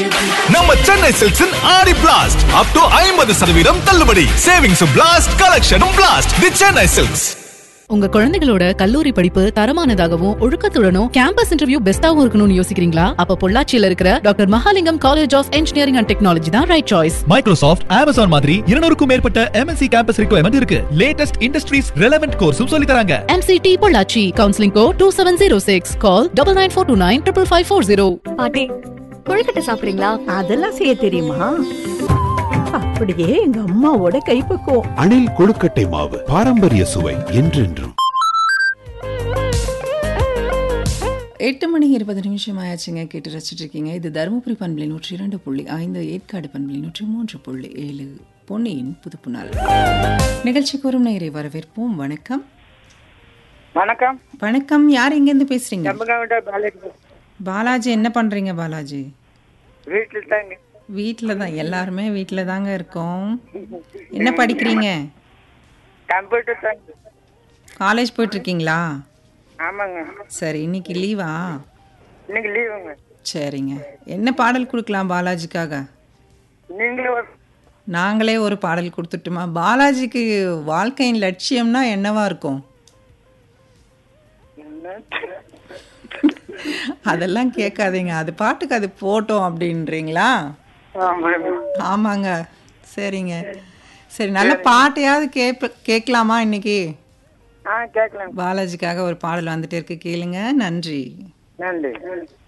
நம்ம சென்னை சில்க்ஸின் ஆடி blast up to ஐம்பது சதவீதம் தள்ளுபடி சேவிங்ஸும் பிளாஸ்ட் கலெக்ஷனும் பிளாஸ்ட் தி சென்னை சில்க்ஸ் உங்க குழந்தைகளோட கல்லூரி படிப்பு தரமானதாகவும் ஒழுக்கத்துடனும் கேம்பஸ் இன்டர்வியூ பெஸ்டாவும் இருக்கணும்னு யோசிக்கிறீங்களா அப்ப பொள்ளாச்சியில இருக்கிற doctor Mahalingam college of engineering and technology தான் ரைட் சாய்ஸ் மைக்ரோசாஃப்ட் அமேசான் மாதிரி இருநூறுக்கும் மேற்பட்ட எம்என்சி கேம்பஸ் ரிக்வயர்மெண்ட் இருக்கு லேட்டஸ்ட் இண்டஸ்ட்ரீஸ் ரெலவென்ட் கோர்ஸும் சொல்லி தராங்க MCT Pollachi counselling go two seven zero six call double nine four two nine triple five four zero பாட்டி கொழுக்கட்டை சாப்பிடுறீங்களா அதெல்லாம் செய்ய தெரியுமா அப்படியே எங்க அம்மாவோட கைப்பக்குவம் அணில் கொழுக்கட்டை மாவு பாரம்பரிய சுவை என்றென்றும் எட்டு மணி இருபது நிமிஷம் ஆயாச்சுங்க கேட்டு ரசிச்சுட்டு இருக்கீங்க இது தருமபுரி பண்பலை நூற்றி இரண்டு புள்ளி ஐந்து ஏற்காடு பண்பலை நூற்றி மூன்று புள்ளி ஏழு பொன்னியின் புதுப்புநாள் நிகழ்ச்சிக்கு ஒரு நேரை வரவேற்போம் வணக்கம் வணக்கம் வணக்கம் யார் எங்கேருந்து பேசுறீங்க ஜம்பகாவிட்ட பாலாஜி பாலாஜி என்ன பண்றீங்க பாலாஜி வீட்டில் தாங்க வீட்டில் தான் எல்லாருமே வீட்டில் தாங்க இருக்கோம் என்ன படிக்கிறீங்க கம்ப்யூட்டர் தாங்க காலேஜ் போயிட்டு இருக்கீங்களா ஆமாங்க சரி இன்னைக்கு லீவா இன்னைக்கு லீவுங்க சரிங்க என்ன பாடல் கொடுக்கலாம் பாலாஜிக்காக நீங்களே ஒரு நாங்களே ஒரு பாடல் கொடுத்துட்டுமா பாலாஜிக்கு வாழ்க்கையின் லட்சியம்னா என்னவா இருக்கும் அதெல்லாம் கேட்காதீங்க அது பாட்டுக்கு அது போட்டோம் அப்படின்றீங்களா ஆமாங்க ஆமாங்க சரிங்க சரி நல்ல பாட்டையாவது கேட்ப கேட்கலாமா இன்னைக்கு ஆ கேட்கலாம் பாலாஜிக்காக ஒரு பாடல் வந்துட்டு இருக்கு கேளுங்க நன்றி நன்றி